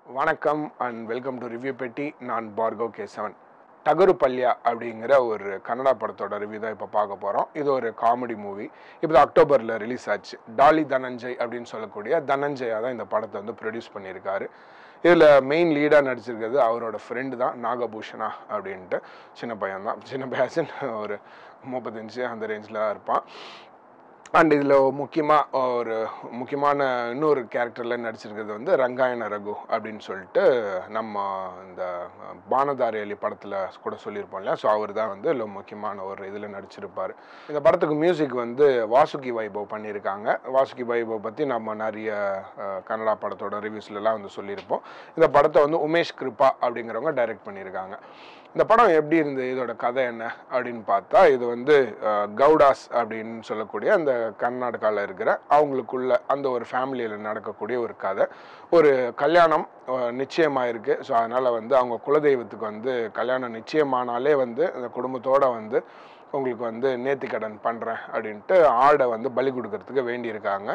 வணக்கம் and welcome to review பெட்டி நான் பார்கவ் கேசவன் டகரு பல்யா அப்படிங்கிற ஒரு கன்னடா படத்தோட ரிவ்யூ தான் இப்போ பார்க்க போகிறோம் இது ஒரு காமெடி மூவி இப்போ அக்டோபரில் ரிலீஸ் ஆச்சு டாலி தனஞ்சய் அப்படின்னு சொல்லக்கூடிய தனஞ்சயா தான் இந்த படத்தை வந்து ப்ரொடியூஸ் பண்ணியிருக்காரு இதில் மெயின் லீடாக நடிச்சிருக்கிறது அவரோட ஃப்ரெண்டு தான் நாகபூஷணா அப்படின்ட்டு சின்ன பையன் தான் சின்ன பையன் ஒரு முப்பத்தஞ்சு அந்த ரேஞ்சில் தான் இருப்பான் அண்ட் இதில் முக்கியமாக ஒரு முக்கியமான இன்னொரு கேரக்டரில் நடிச்சிருக்கிறது வந்து ரங்காயண ரகு அப்படின்னு சொல்லிட்டு நம்ம இந்த பானதாரி அலி படத்தில் கூட சொல்லியிருப்போம் இல்லையா ஸோ அவர் தான் வந்து இதில் முக்கியமான ஒரு இதில் நடிச்சிருப்பார் இந்த படத்துக்கு மியூசிக் வந்து வாசுகி வைபவ் பண்ணியிருக்காங்க வாசுகி வைபவ் பற்றி நம்ம நிறைய அஹ், கன்னடா படத்தோட ரிவ்யூஸ்லலாம் வந்து சொல்லியிருப்போம் இந்த படத்தை வந்து உமேஷ் கிருபா அப்படிங்கிறவங்க டைரக்ட் பண்ணியிருக்காங்க இந்த படம் எப்படி இருந்தது இதோட கதை என்ன அப்படின்னு பார்த்தா இது வந்து அஹ், கவுடாஸ் அப்படின்னு சொல்லக்கூடிய அந்த கர்நாடகாவில் இருக்கிற அவங்களுக்குள்ள அந்த ஒரு ஃபேமிலியில் நடக்கக்கூடிய ஒரு கதை ஒரு கல்யாணம் அஹ், நிச்சயமாயிருக்கு ஸோ அதனால் வந்து அவங்க குலதெய்வத்துக்கு வந்து கல்யாணம் நிச்சயமானாலே வந்து அந்த குடும்பத்தோட வந்து உங்களுக்கு வந்து நேர்த்திக்கடன் பண்ணுறேன் அப்படின்ட்டு ஆடை வந்து பலி கொடுக்கறதுக்கு வேண்டியிருக்காங்க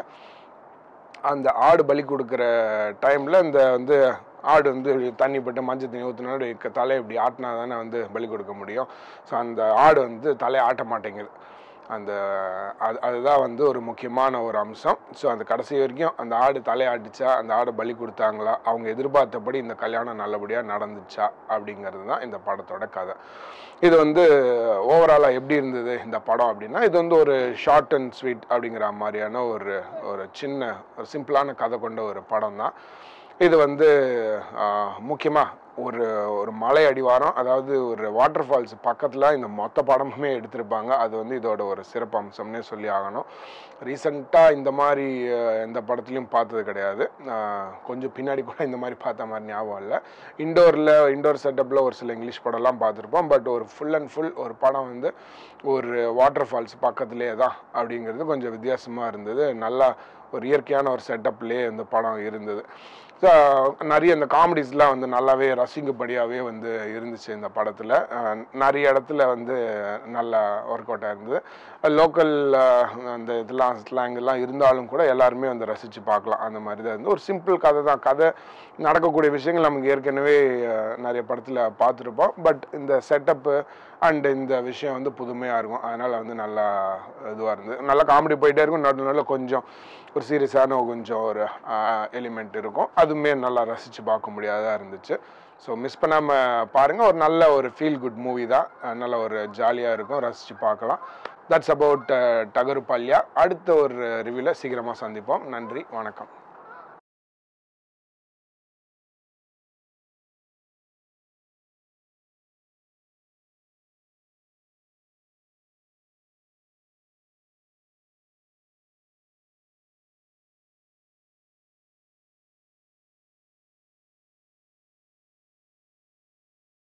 அந்த ஆடு பலி கொடுக்குற டைமில் இந்த வந்து ஆடு வந்து தண்ணி போட்டு மஞ்சள் தண்ணி ஊற்றினோட தலையை இப்படி ஆட்டினா தானே வந்து பலி கொடுக்க முடியும் ஸோ அந்த ஆடு வந்து தலையை ஆட்ட மாட்டேங்குது அந்த அது அதுதான் வந்து ஒரு முக்கியமான ஒரு அம்சம் ஸோ அந்த கடைசி வரைக்கும் அந்த ஆடு தலையாடிச்சா அந்த ஆடு பலி கொடுத்தாங்களா அவங்க எதிர்பார்த்தபடி இந்த கல்யாணம் நல்லபடியாக நடந்துச்சா அப்படிங்கிறது தான் இந்த படத்தோட கதை இது வந்து ஓவராலாக எப்படி இருந்தது இந்த படம் அப்படின்னா இது வந்து ஒரு ஷார்ட் அண்ட் ஸ்வீட் அப்படிங்கிற மாதிரியான ஒரு ஒரு சின்ன ஒரு சிம்பிளான கதை கொண்ட ஒரு படம் தான் இது வந்து முக்கியமாக ஒரு ஒரு மலை அடிவாரம் அதாவது ஒரு வாட்டர் ஃபால்ஸ் பக்கத்தில் இந்த மொத்த படமுமே எடுத்திருப்பாங்க அது வந்து இதோட ஒரு சிறப்பு அம்சம்னே சொல்லி ஆகணும் ரீசண்டாக இந்த மாதிரி அஹ், எந்த படத்துலையும் பார்த்தது கிடையாது அஹ், கொஞ்சம் பின்னாடி கூட இந்த மாதிரி பார்த்த மாதிரி ஞாபகம் இல்லை இண்டோரில் இண்டோர் செட்டப்பில் ஒரு சில இங்கிலீஷ் படம்லாம் பார்த்துருப்போம் பட் ஒரு ஃபுல் அண்ட் ஃபுல் ஒரு படம் வந்து ஒரு வாட்டர் ஃபால்ஸ் பக்கத்துலேயே தான் அப்படிங்கிறது கொஞ்சம் வித்தியாசமாக இருந்தது நல்லா ஒரு இயற்கையான ஒரு செட்டப்லேயே இந்த படம் இருந்தது ஸோ நிறைய இந்த காமெடிஸ்லாம் வந்து நல்லாவே ரசிக்கும்படியாகவே வந்து இருந்துச்சு இந்த படத்தில் நிறைய இடத்துல வந்து நல்லா ஒர்க் அவுட் ஆயிருந்தது லோக்கல் அந்த இதெல்லாம் ஸ்லாங் எல்லாம் இருந்தாலும் கூட எல்லாருமே வந்து ரசித்து பார்க்கலாம் அந்த மாதிரி தான் இருந்து ஒரு சிம்பிள் கதை தான் கதை நடக்கக்கூடிய விஷயங்கள் நமக்கு ஏற்கனவே அஹ், நிறைய படத்தில் பார்த்துருப்போம் பட் இந்த செட்டப்பு அண்ட் இந்த விஷயம் வந்து புதுமையாக இருக்கும் அதனால் வந்து நல்லா இதுவாக இருந்தது நல்லா காமெடி போயிட்டே இருக்கும் நடு நடுவில் கொஞ்சம் ஒரு சீரியஸான கொஞ்சம் ஒரு எலிமெண்ட் இருக்கும் அதுவுமே நல்லா ரசித்து பார்க்க முடியாததாக இருந்துச்சு ஸோ மிஸ் பண்ணாமல் பாருங்கள் ஒரு நல்ல ஒரு ஃபீல் குட் மூவி தான் அஹ் நல்ல ஒரு ஜாலியாக இருக்கும் ரசித்து பார்க்கலாம் தட்ஸ் அபவுட் டகரு பல்யா அடுத்த ஒரு ரிவ்யூவில் சீக்கிரமாக சந்திப்போம் நன்றி வணக்கம்